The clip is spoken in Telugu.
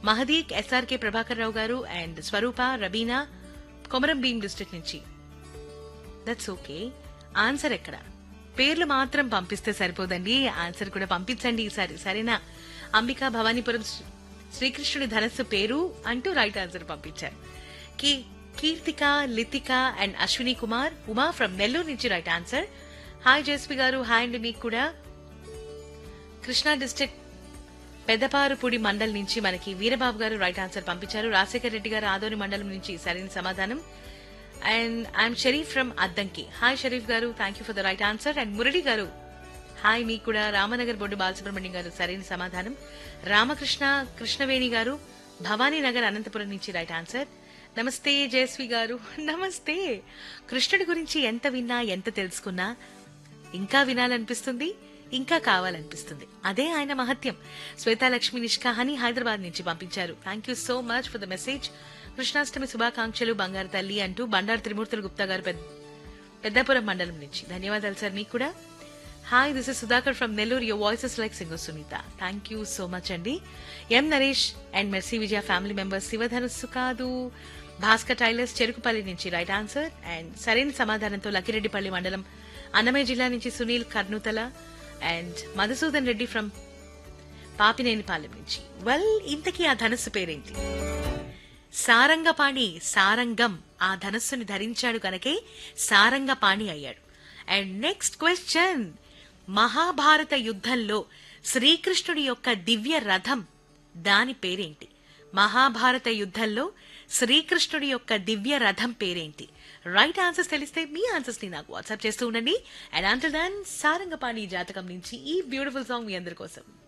మహదీక్ SRK Prabhakar Rao garu and Swarupa Rabina Komaram Bheem district నుంచి దట్స్ ఓకే ఆన్సర్ ఎక్కడ పేర్లు మాత్రం పంపిస్తే సరిపోదండి ఆన్సర్ కూడా పంపించండి ఈసారి సరేనా అంబికా భవానీపురం శ్రీ- శ్రీకృష్ణుడి ధనస్సు పేరు అంటూ రైట్ ఆన్సర్ పంపించారు కీ కీర్తిక లితిక అండ్ అశ్విని కుమార్ ఉమా ఫ్రమ్ నెల్లూరు నుంచి రైట్ ఆన్సర్ హాయ్ జేస్వి గారు హాయ్ అండి మీకు కూడా కృష్ణా డిస్ట్రిక్ట్ పెద్దపారుపూడి మండల్ నుంచి మనకి వీరబాబు గారు రైట్ ఆన్సర్ పంపించారు రాజశేఖర్ రెడ్డి గారు ఆదోని మండలం నుంచి సరైన సమాధానం and I'm Sharif from Addanki hi Sharif garu thank you for the right answer and Murali garu hi మీకు కూడా రామనగర్ బొడ్డు బాలసుబ్రహ్మణ్యం గారు సరైన సమాధానం రామకృష్ణ కృష్ణవేణి గారు భవానీ నగర్ అనంతపురం నుంచి రైట్ ఆన్సర్ నమస్తే జయశ్రీ గారు నమస్తే కృష్ణుడి గురించి ఎంత విన్నా ఎంత తెలుసుకున్నా ఇంకా వినాలనిపిస్తుంది ఇంకా కావాలనిపిస్తుంది అదే ఆయన మహత్యం శ్వేతాలక్ష్మి నిష్కాహాని హైదరాబాద్ నుంచి పంపించారు thank you so much for the message Krishnashtami శుభాకాంక్షలు బంగారు తల్లి అంటూ బండారు త్రిమూర్తులు గుప్తా గారు పెద్ద పెద్దాపురం మండలం నుంచి ధన్యవాదాలు సార్ మీకు కూడా hi this is Sudhakar from Nellore your voices like singer Sunitha thank you so much అండి M Naresh and Mercy Vijaya family members శివధనుస్సు కాదు భాస్కర్ టైలర్స్ చెరుకుపల్లి నుంచి రైట్ ఆన్సర్ అండ్ సరైన సమాధానంతో లక్కిరెడ్డిపల్లి మండలం అన్నమయ్య జిల్లా నుంచి సునీల్ కర్నూతల అండ్ మధుసూదన్ రెడ్డి ఫ్రమ్ పాపినేనిపాలెం నుంచి వెల్ ఇంతకీ ఆ ధనస్సు పేరేంటి సారంగపాణి సారంగం ఆ ధనస్సుని ధరించాడు కనుకే సారంగపాణి అయ్యాడు అండ్ నెక్స్ట్ క్వశ్చన్ మహాభారత యుద్ధంలో శ్రీకృష్ణుడి యొక్క దివ్య రథం దాని పేరేంటి మహాభారత యుద్ధంలో శ్రీకృష్ణుడి యొక్క దివ్య రథం పేరేంటి రైట్ ఆన్సర్స్ తెలిస్తే మీ ఆన్సర్స్ ని నాకు వాట్సాప్ చేస్తూ ఉండండి అండ్ ఆంటర్ దాన్ సారంగపాణి జాతకం నుంచి ఈ బ్యూటిఫుల్ సాంగ్ మీ అందరి కోసం